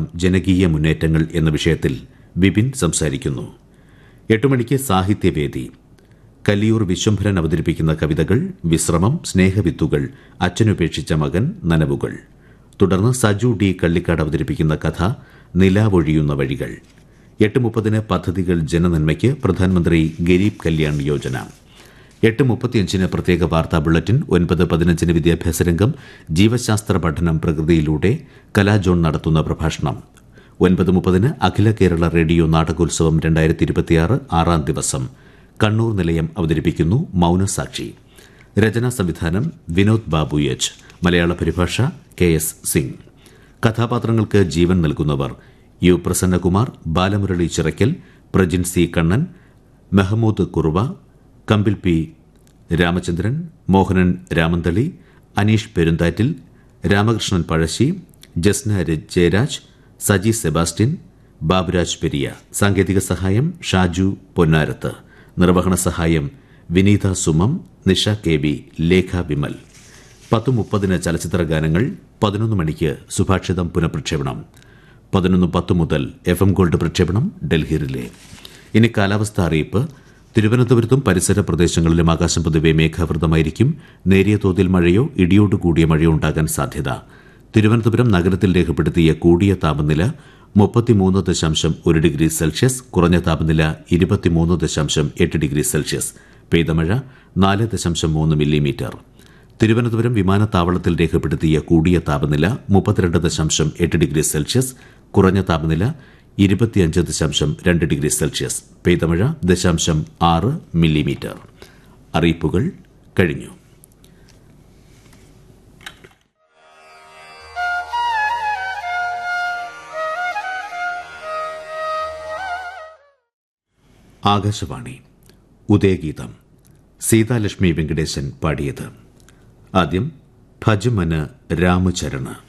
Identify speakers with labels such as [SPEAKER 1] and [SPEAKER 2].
[SPEAKER 1] ജനകീയ മുന്നേറ്റങ്ങൾ എന്ന വിഷയത്തിൽ വിപിൻ സംസാരിക്കുന്നു എട്ട് മണിക്ക് സാഹിത്യവേദി കലിയൂർ വിശ്വംഭരൻ അവതരിപ്പിക്കുന്ന കവിതകൾ വിശ്രമം സ്നേഹവിത്തുകൾ അച്ഛനുപേക്ഷിച്ച മകൻ നനവുകൾ തുടർന്ന് സജു ഡി കള്ളിക്കാട് അവതരിപ്പിക്കുന്ന കഥ നിലാവൊഴിയുന്ന വഴികൾ എട്ട് മുപ്പതിന് പദ്ധതികൾ ജനനന്മയ്ക്ക് പ്രധാനമന്ത്രി ഗരീബ് കല്യാൺ യോജന എട്ട് മുപ്പത്തിയഞ്ചിന് പ്രത്യേക വാർത്താ ബുള്ളറ്റിൻ ഒൻപത് പതിനഞ്ചിന് വിദ്യാഭ്യാസ രംഗം ജീവശാസ്ത്ര പഠനം പ്രകൃതിയിലൂടെ കലാജോൺ നടത്തുന്ന പ്രഭാഷണം ഒൻപത് മുപ്പതിന് അഖില കേരള റേഡിയോ നാടകോത്സവം രണ്ടായിരത്തി ഇരുപത്തിയാറ് ആറാം ദിവസം കണ്ണൂർ നിലയം അവതരിപ്പിക്കുന്നു മൌനസാക്ഷി രചനാ സംവിധാനം വിനോദ് ബാബു എച്ച് മലയാള പരിഭാഷ കെ എസ് സിംഗ് കഥാപാത്രങ്ങൾക്ക് ജീവൻ നൽകുന്നവർ U Prasannakumar Balamurali Chirakkal Prajin C Kannan Mehmood Kuruva Kambil P Ramachandran Mohanan Ramanthali Aneesh Perunthattil Ramakrishnan Pazhassi Jasna Jayaraj Saji Sebastian Baburaj Periya സാങ്കേതിക സഹായം ഷാജു പൊന്നാരത്ത് നിർവഹണ സഹായം വിനീത സുമം നിഷ കെ ബി ലേഖ വിമൽ പത്ത് മുപ്പതിന് ചലച്ചിത്ര ഗാനങ്ങൾ പതിനൊന്ന് മണിക്ക് സുഭാഷിതം പുനഃപ്രക്ഷേപണം പതിനൊന്ന് പത്ത് മുതൽ എഫ് എം ഗോൾഡ് പ്രക്ഷേപണം ഡൽഹിയിലെ ഇനി കാലാവസ്ഥ അറിയിപ്പ് തിരുവനന്തപുരത്തും പരിസര പ്രദേശങ്ങളിലും ആകാശം പൊതുവെ മേഘാവൃതമായിരിക്കും നേരിയ തോതിൽ മഴയോ ഇടിയോട് കൂടിയ മഴയോ ഉണ്ടാകാൻ സാധ്യത തിരുവനന്തപുരം നഗരത്തിൽ രേഖപ്പെടുത്തിയ കൂടിയ താപനില മുപ്പത്തിമൂന്ന് ദശാംശം ഒരു ഡിഗ്രി സെൽഷ്യസ് കുറഞ്ഞ താപനില ഇരുപത്തിമൂന്ന് ദശാംശം എട്ട് ഡിഗ്രി സെൽഷ്യസ് പെയ്തമഴ നാല് ദശാംശം മൂന്ന് മില്ലിമീറ്റർ തിരുവനന്തപുരം വിമാനത്താവളത്തിൽ രേഖപ്പെടുത്തിയ കൂടിയ താപനില മുപ്പത്തിരണ്ട് ദശാംശം എട്ട് ഡിഗ്രി സെൽഷ്യസ് കുറഞ്ഞ താപനില ഇരുപത്തിയഞ്ച് ദശാംശം രണ്ട് ഡിഗ്രി സെൽഷ്യസ് പെയ്തമഴ ദശാംശം ആറ് മില്ലിമീറ്റർ അറിയിപ്പുകൾ കഴിഞ്ഞു ആകാശവാണി ഉദയഗീതം സീതാലക്ഷ്മി വെങ്കടേശൻ പാടിയത് ആദ്യം ഭജമന് രാമചരണ